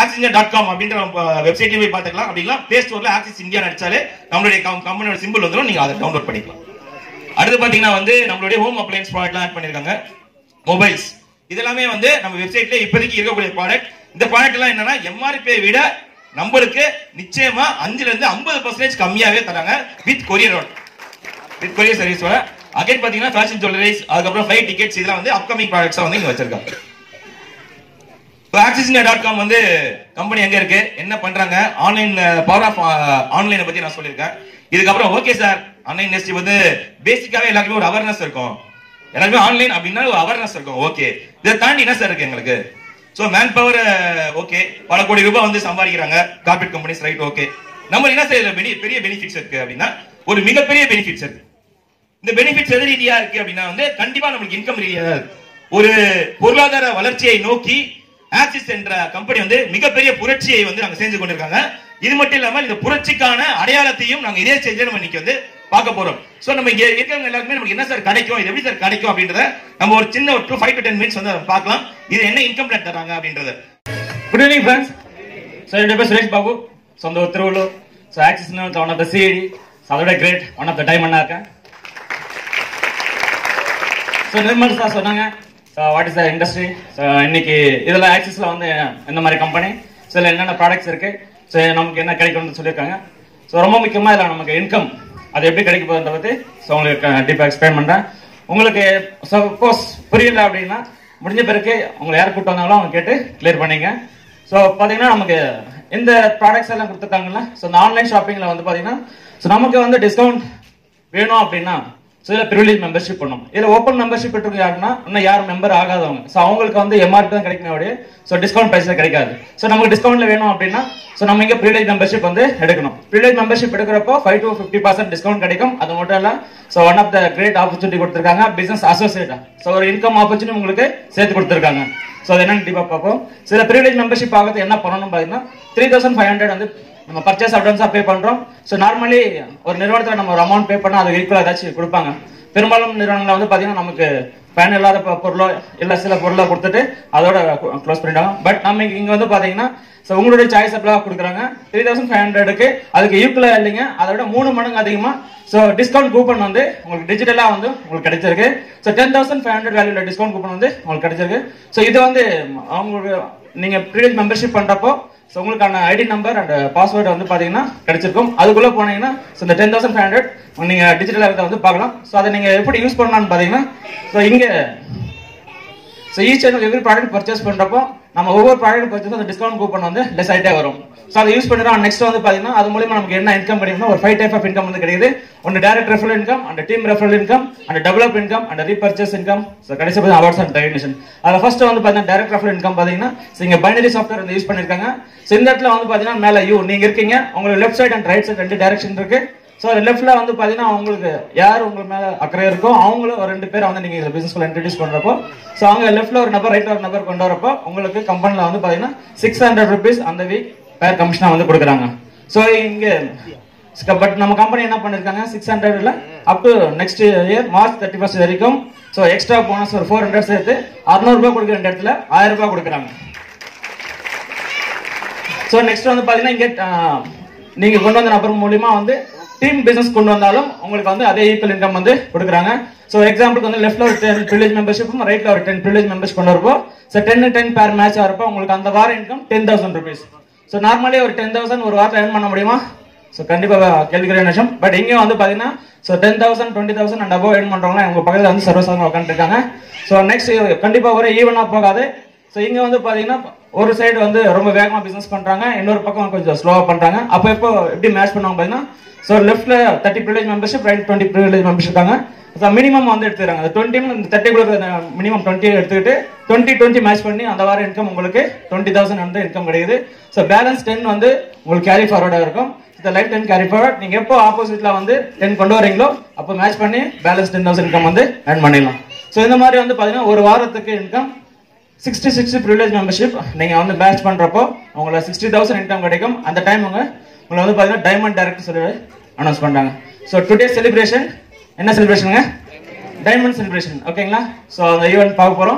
axis dot com அப்படின்ற வெப்சைட்லயும் போய் பார்த்துக்கலாம் அப்படிங்களா பிளே ஸ்டோர்ல ஆக்சிஸ் இந்தியா அடிச்சாலே நம்மளுடைய கம்பெனியோட சிம்பிள் வந்துடும் நீங்க அதை டவுன்லோட் பண்ணிக்கலாம் அடுத்து பாத்தீங்கன்னா வந்து நம்மளுடைய ஹோம் அப்ளையன்ஸ் ப்ராடக்ட்லாம் ஆட் பண்ணிருக்காங்க மொபைல்ஸ் இதெல்லாமே வந்து நம்ம வெப்சைட்ல இப்போதைக்கு இருக்கக்கூடிய ப்ராடக்ட் இந்த ப்ராடக்ட் எல்லாம் என்னன்னா எம்ஆர்பியை விட நம்மளுக்கு நிச்சயமா அஞ்சுல இருந்து ஐம்பது பர்சன்டேஜ் கம்மியாவே தராங்க வித் கொரியர் வித் கொரியர் சர்வீஸோட அகைன் பாத்தீங்கன்னா ஃபேஷன் ஜுவல்லரிஸ் அதுக்கப்புறம் ஃபிளைட் டிக்கெட்ஸ் இதெல்லாம் வந்து அப்கமிங் ப்ராடக்ட்ஸா வந்து இங்க வச்சிருக்காங்க இப்போ ஆக்சிஸ் இந்தியா டாட் காம் வந்து கம்பெனி எங்க இருக்கு என்ன பண்றாங்க ஆன்லைன் பவர் ஆஃப் ஆன்லைனை பத்தி நான் சொல்லியிருக்கேன் இதுக்கப்புறம் ஓகே சார் ஆன்லைன் இண்டஸ்ட்ரி வந்து பேசிக்காவே எல்லாருக்குமே ஒரு அவேர்னஸ் இருக்கும் எல்லாருமே ஆன்லைன் அப்படின்னா ஒரு அவேர்னஸ் இருக்கும் ஓகே இதை தாண்டி என்ன சார் இருக்கு எங்களுக்கு ஸோ மேன் பவர் ஓகே பல கோடி ரூபாய் வந்து சம்பாதிக்கிறாங்க கார்பரேட் கம்பெனிஸ் ரைட் ஓகே நம்ம என்ன சார் இதுல பெரிய பெரிய பெனிஃபிட்ஸ் இருக்கு அப்படின்னா ஒரு மிகப்பெரிய பெனிஃபிட்ஸ் இருக்கு இந்த பெனிஃபிட்ஸ் எது ரீதியா இருக்கு அப்படின்னா வந்து கண்டிப்பா நம்மளுக்கு இன்கம் ரீதியா தான் இருக்கு ஒரு பொருளாதார வளர்ச்சியை நோக்கி ஆக்சிஸ் என்ற கம்பெனி வந்து மிகப்பெரிய புரட்சியை வந்து நாங்க செஞ்சு கொண்டிருக்காங்க இது மட்டும் இல்லாம இந்த புரட்சிக்கான அடையாளத்தையும் நாங்க இதே ஸ்டேஜ்ல நம்ம இன்னைக்கு வந்து பார்க்க போறோம் சோ நம்ம இங்க இருக்கிறவங்க எல்லாருக்குமே நமக்கு என்ன சார் கிடைக்கும் இது எப்படி சார் கிடைக்கும் அப்படின்றத நம்ம ஒரு சின்ன ஒரு two five to ten minutes வந்து அதை பார்க்கலாம் இது என்ன இன்கம் பிளான் தராங்க அப்படின்றத குட் ஈவினிங் ஃப்ரெண்ட்ஸ் ஸோ என்னுடைய பேர் சுரேஷ் பாபு சொந்த ஊர் Tiruvallur so Axis one of the CID அதோட great one of the time அண்ணா இருக்கேன் ஸோ நிர்மல் சார் சொன்னாங்க what is the industry so இன்னைக்கு இதில் ஆக்சிஸில் வந்து என்ன மாதிரி கம்பெனி ஸோ இதில் என்னென்ன ப்ராடக்ட்ஸ் இருக்கு ஸோ நமக்கு என்ன கிடைக்கும்னு சொல்லியிருக்காங்க ஸோ ரொம்ப முக்கியமாக இதில் நமக்கு இன்கம் அது எப்படி கிடைக்க போகுதுன்றத பற்றி ஸோ உங்களுக்கு டீப்பாக எக்ஸ்பிளைன் பண்ணுறேன் உங்களுக்கு சப்போஸ் புரியல அப்படின்னா முடிஞ்ச பிறகு உங்களை யார் கூப்பிட்டு வந்தாங்களோ அவங்க கேட்டு கிளியர் பண்ணிங்க ஸோ பார்த்தீங்கன்னா நமக்கு இந்த ப்ராடக்ட்ஸ் எல்லாம் கொடுத்துருக்காங்கல்ல ஸோ இந்த ஆன்லைன் ஷாப்பிங்கில் வந்து பார்த்தீங்கன்னா ஸோ நமக்கு வந்து டிஸ்கவுண்ட் வேணும் அப்படின்னா ஸோ இதில் ப்ரிவிலேஜ் மெம்பர்ஷிப் பண்ணும் இதில் ஓப்பன் மெம்பர்ஷிப் பெற்று யாருன்னா இன்னும் யாரும் மெம்பர் ஆகாதவங்க ஸோ அவங்களுக்கு வந்து எம்ஆர்பி தான் கிடைக்குமே அப்படியே ஸோ டிஸ்கவுண்ட் ப்ரைஸில் கிடைக்காது ஸோ நமக்கு டிஸ்கவுண்ட்ல வேணும் அப்படின்னா ஸோ நம்ம இங்கே ப்ரிவிலேஜ் மெம்பர்ஷிப் வந்து எடுக்கணும் ப்ரிவிலேஜ் மெம்பர்ஷிப் எடுக்கிறப்போ five to fifty percent discount கிடைக்கும் அது மட்டும் இல்லை so one of the great opportunity கொடுத்துருக்காங்க பிசினஸ் அசோசியேட்டா ஸோ ஒரு இன்கம் ஆப்பர்ச்சுனிட்டி உங்களுக்கு சேர்த்து கொடுத்துருக்காங்க ஸோ அது என்னன்னு டீப்பாக பார்ப்போம் சில ப்ரிவிலேஜ் மெம்பர்ஷிப் ஆகிறது என்ன பண்ணணும் பார்த்தீங்கன்னா த்ரீ தௌசண்ட் ஃபைவ் ஹண்ட்ரட் வந்து நம்ம பர்ச்சேஸ் அட்வான்ஸா பே பண்றோம் ஸோ நார்மலி ஒரு நிறுவனத்துல நம்ம ஒரு அமௌண்ட் பே பண்ணா அது ஈக்குவலா ஏதாச்சும் கொடுப்பாங்க பெரும்பாலும் நிறுவனங்கள் வந்து பாத்தீங்கன்னா நமக்கு பயன் இல்லாத பொ- பொருளோ இல்ல சில பொருளோ கொடுத்துட்டு அதோட க்ளோஸ் பண்ணிட்டாங்க பட் நம்ம இங்க வந்து பாத்தீங்கன்னா ஸோ உங்களுடைய சாய்ஸ் அப்பலாம் கொடுக்குறாங்க த்ரீ தௌசண்ட் ஃபைவ் ஹண்ட்ரடுக்கு அதுக்கு ஈக்குவலா இல்லைங்க அதோட மூணு மடங்கு அதிகமா ஸோ டிஸ்கவுண்ட் கூப்பன் வந்து உங்களுக்கு டிஜிட்டலா வந்து உங்களுக்கு கிடைச்சிருக்கு so ten thousand five hundred வேல்யூல டிஸ்கவுண்ட் கூப்பன் வந்து உங்களுக்கு கிடைச்சிருக்கு ஸோ இது வந்து அவங்களுக்கு நீங்க ப்ரீவியஸ் மெம்பர்ஷிப் பண்றப்போ ஸோ உங்களுக்கான ஐடி நம்பர் அண்ட் பாஸ்வேர்டு வந்து பார்த்தீங்கன்னா கிடைச்சிருக்கும் அதுக்குள்ள போனீங்கன்னா ஸோ இந்த டென் தௌசண்ட் ஃபைவ் ஹண்ட்ரட் நீங்க டிஜிட்டல் இருக்கிறத வந்து பார்க்கலாம் ஸோ அதை நீங்க எப்படி யூஸ் பண்ணலாம்னு பார்த்தீங்கன்னா ஸோ இங்க so each and every product purchase பண்றப்போ நம்ம ஒவ்வொரு ப்ராடக்ட் பர்ச்சேஸ் அந்த டிஸ்கவுண்ட் கூப்பன் வந்து லெஸ் ஆகிட்டே வரும் ஸோ அதை யூஸ் பண்ணிடுறோம் நெக்ஸ்ட் வந்து பார்த்தீங்கன்னா அது மூலியமா நமக்கு என்ன இன்கம் கிடைக்கும்னா ஒரு ஃபைவ் டைப் ஆஃப் இன்கம் வந்து கிடைக்குது ஒன்று direct referral income and team referral income and develop income and repurchase income so கடைசி பார்த்தீங்கன்னா அவார்ட்ஸ் அண்ட் ரெகக்னிஷன் அதில் ஃபர்ஸ்ட் வந்து பார்த்தீங்கன்னா டேரக்ட் ரெஃபரல் இன்கம் பார்த்தீங்கன்னா ஸோ இங்கே பைனரி சாஃப்ட்வேர் வந்து யூஸ் பண்ணியிருக்காங்க ஸோ இந்த இடத்துல வந்து பார்த்தீங்கன்னா மேலே யூ நீங்க இருக்கீங்க உங்களுக்கு left side and right side ரெண்டு டேரக்ஷன் இருக்கு ஸோ லெஃப்ட்ல வந்து பாத்தீங்கன்னா உங்களுக்கு யார் உங்க மேல அக்கறை இருக்கோ அவங்களும் ஒரு ரெண்டு பேரை வந்து நீங்க இந்த பிசினஸ்குள்ள இன்ட்ரடியூஸ் பண்றப்போ ஸோ அவங்க லெஃப்ட்ல ஒரு நபர் ரைட்ல ஒரு நபர் கொண்டு வரப்போ உங்களுக்கு கம்பெனில வந்து பாத்தீங்கன்னா சிக்ஸ் ஹண்ட்ரட் ருபீஸ் அந்த வீக் பேர் கமிஷனா வந்து கொடுக்குறாங்க ஸோ இங்க பட் நம்ம கம்பெனி என்ன பண்ணிருக்காங்க சிக்ஸ் ஹண்ட்ரட்ல up to next year March thirty first வரைக்கும் ஸோ எக்ஸ்ட்ரா போனஸ் ஒரு ஃபோர் ஹண்ட்ரட் சேர்த்து அறுநூறு ரூபாய் கொடுக்குற இந்த இடத்துல ஆயிரம் ரூபாய் கொடுக்குறாங்க ஸோ நெக்ஸ்ட் வந்து பாத்தீங்கன்னா இங்க ஆஹ், நீங்க கொண்டு வந்த நபர் மூலியமா வந்து டீம் பிசினஸ் கொண்டு வந்தாலும் உங்களுக்கு வந்து அதே ஈக்குவல் இன்கம் வந்து கொடுக்குறாங்க ஸோ எக்ஸாம்பிளுக்கு வந்து லெஃப்ட்ல ஒரு டென் ப்ரிவிலேஜ் மெம்பர்ஷிப்பும் ரைட்ல ஒரு டென் ப்ரிவிலேஜ் மெம்பர்ஸ் கொண்டு வரப்போ so ten ten pair match ஆகிறப்போ உங்களுக்கு அந்த வார income ten thousand rupees so normally ஒரு டென் தௌசண்ட் ஒரு வாரத்தில் earn பண்ண முடியுமா ஸோ கண்டிப்பாக கேள்விக்குரிய நிமிஷம் பட் இங்கேயும் வந்து பார்த்தீங்கன்னா so ten thousand twenty thousand and above earn பண்றவங்க உங்க பக்கத்தில் வந்து சர்வசாதாரண உட்காந்துருக்காங்க ஸோ நெக்ஸ்ட் கண்டிப்பாக ஒரே ஈவனாக போகாது ஸோ இங்க வந்து பாத்தீங்கன்னா ஒரு சைடு வந்து ரொம்ப வேகமா பிசினஸ் பண்றாங்க இன்னொரு பக்கம் கொஞ்சம் ஸ்லோவா பண்றாங்க அப்போ எப்போ எப்படி மேட்ச் பண்ணுவாங்க பாத்தீங்கன்னா ஸோ லெஃப்ட்ல thirty privilege membership right twenty privilege membership இருக்காங்க ஸோ மினிமம் வந்து எடுத்துக்கிறாங்க அந்த டுவெண்ட்டி இந்த தேர்ட்டி கொடுக்குற மினிமம் டுவெண்ட்டி எடுத்துக்கிட்டு டுவெண்ட்டி டுவெண்ட்டி மேட்ச் பண்ணி அந்த வார இன்கம் உங்களுக்கு டுவெண்ட்டி தௌசண்ட் வந்து இன்கம் கிடைக்குது ஸோ பேலன்ஸ் டென் வந்து உங்களுக்கு கேரி ஃபார்வர்டாக இருக்கும் இந்த லைஃப் டென் கேரி ஃபார்வர்ட் நீங்க எப்போ ஆப்போசிட்ல வந்து டென் கொண்டு வரீங்களோ அப்போ மேட்ச் பண்ணி பேலன்ஸ் டென் தௌசண்ட் இன்கம் வந்து earn பண்ணிடலாம் ஸோ இந்த மாதிரி வந்து பாத்தீங்கன்னா ஒரு வாரத்துக்கு income sixty sixty privilege membership நீங்க வந்து பேட்ச் பண்றப்போ உங்களுக்கு சிக்ஸ்டி தௌசண்ட் இன்கம் கிடைக்கும் அந்த டைம் உங்க உங்களை வந்து பாத்தீங்கன்னா டைமண்ட் டைரக்ட் சொல்லி அனௌன்ஸ் பண்றாங்க ஸோ டுடே செலிப்ரேஷன் என்ன செலிப்ரேஷனுங்க டைமண்ட் செலிப்ரேஷன் ஓகேங்களா ஸோ அந்த ஈவெண்ட் பார்க்க போறோம்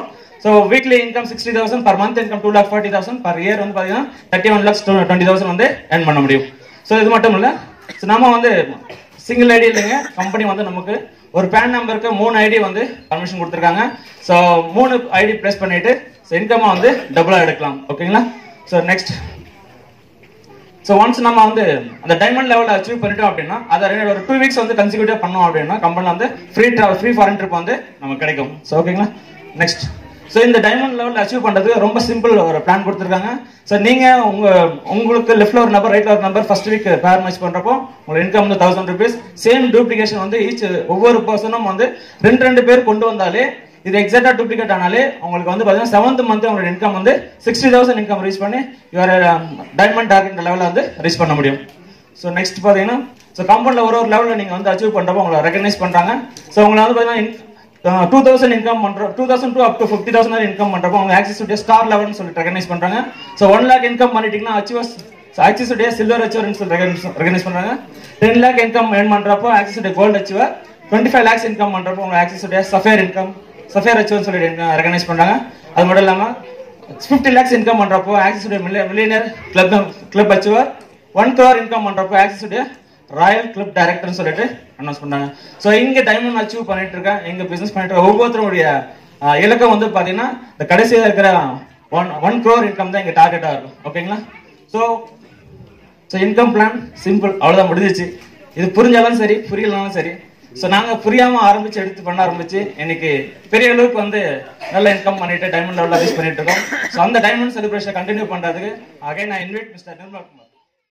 so weekly income sixty thousand per month income two lakh forty thousand per year வந்து பார்த்தீங்கன்னா thirty one lakhs twenty thousand வந்து earn பண்ண முடியும் ஸோ இது மட்டும் இல்லை ஸோ நம்ம வந்து சிங்கிள் ஐடி இல்லைங்க கம்பெனி வந்து நமக்கு ஒரு பேன் நம்பருக்கு மூணு ஐடி வந்து பர்மிஷன் கொடுத்துருக்காங்க ஸோ மூணு ஐடி ப்ளேஸ் பண்ணிட்டு ஸோ இன்கம்மை வந்து டபுளாக எடுக்கலாம் ஓகேங்களா ஸோ நெக்ஸ்ட் ஸோ ஒன்ஸ் நம்ம வந்து அந்த டைமண்ட் லெவலில் அச்சீவ் பண்ணிட்டோம் அப்படின்னா அதை ரெண்டு- ஒரு டூ வீக்ஸ் வந்து கன்சிக்யூட்டிவ் பண்ணோம் அப்படின்னா கம்பெனியில் வந்து free travel free foreign trip வந்து நமக்கு கிடைக்கும் ஸோ ஓகேங்களா நெக்ஸ்ட் ஸோ இந்த டைமண்ட் லெவலில் அச்சீவ் பண்ணுறதுக்கு ரொம்ப சிம்பிள் ஒரு பிளான் கொடுத்துருக்காங்க ஸோ நீங்கள் உங்க உங்களுக்கு லெஃப்ட்ல ஒரு நம்பர் ரைட்ல ஒரு number first week pair match பண்ணுறப்போ உங்களுக்கு இன்கம் வந்து தௌசண்ட் ருபீஸ் சேம் டூப்ளிகேஷன் வந்து ஈச் ஒவ்வொரு பர்சனும் வந்து ரெண்டு ரெண்டு பேர் கொண்டு வந்தாலே இது எக்ஸாக்டா டூப்ளிகேட் ஆனாலே உங்களுக்கு வந்து பாத்தீங்கன்னா செவன்த் மந்த் உங்களோட இன்கம் வந்து சிக்ஸ்டி தௌசண்ட் இன்கம் ரீச் பண்ணி யுவர் டைமண்ட் டார்கெட் லெவலில் வந்து ரீச் பண்ண முடியும் ஸோ நெக்ஸ்ட் பார்த்தீங்கன்னா ஸோ கம்பெனியில் ஒரு ஒரு லெவலில் நீங்கள் வந்து அச்சீவ் பண்ணுறப்போ உங்களை ரெகனைஸ் பண்ணுறாங்க ஸோ உங்களை வந்து பார்த்தீங்கன்னா டூ தௌசண்ட் இன்கம் பண்ணுறோம் two thousand to up to fifty thousand income பண்ணுறப்போ உங்க ஆக்சிஸ் உடைய ஸ்டார் லெவல்னு சொல்லிட்டு ரெகனைஸ் பண்ணுறாங்க ஸோ ஒன் லேக் இன்கம் பண்ணிட்டீங்கன்னா அச்சீவர்ஸ் ஆக்சிஸ் உடைய சில்வர் அச்சீவர்னு சொல்லி ரெகனைஸ் பண்ணுறாங்க டென் லேக் இன்கம் ஏர்ன் பண்ணுறப்போ ஆக்சிஸ் உடைய gold achiever twenty five lakhs income பண்ணுறப்போ உங்க ஆக்சிஸ் உடைய சஃபேர் இன்கம் சஃபேர் அச்சீவர்னு சொல்லி ரெகனைஸ் பண்ணுறாங்க அது மட்டும் இல்லாமல் ஃபிஃப்டி லேக்ஸ் இன்கம் பண்றப்போ ஆக்சிஸ் உடைய millionaire club club achiever one crore income பண்றப்போ ஆக்சிஸ் உடைய ராயல் கிளப் டைரக்டர்னு சொல்லிட்டு அனௌன்ஸ் பண்ணாங்க ஸோ இங்க டைமண்ட் அச்சீவ் பண்ணிட்டு இருக்கேன் எங்க பிசினஸ் பண்ணிட்டு இருக்க ஒவ்வொருத்தருடைய ஆஹ், இலக்கம் வந்து பாத்தீங்கன்னா இந்த கடைசியில் இருக்கிற ஒன் ஒன் crore இன்கம் தான் எங்க டார்கெட்டா இருக்கும் ஓகேங்களா so so income plan simple அவ்வளோதான் முடிஞ்சிச்சு இது புரிஞ்சாலும் சரி புரியலனாலும் சரி ஸோ நாங்கள் புரியாமல் ஆரம்பிச்சு எடுத்து பண்ண ஆரம்பிச்சு இன்னைக்கு பெரிய அளவுக்கு வந்து நல்ல இன்கம் பண்ணிட்டு டைமண்ட் லெவலில் ரீச் பண்ணிட்டு இருக்கோம் ஸோ அந்த டைமண்ட் செலிப்ரேஷன் கண்டினியூ பண்ணுறதுக்கு அகைன் நான் இன்வைட் மிஸ்டர் நிர்மல் குமார்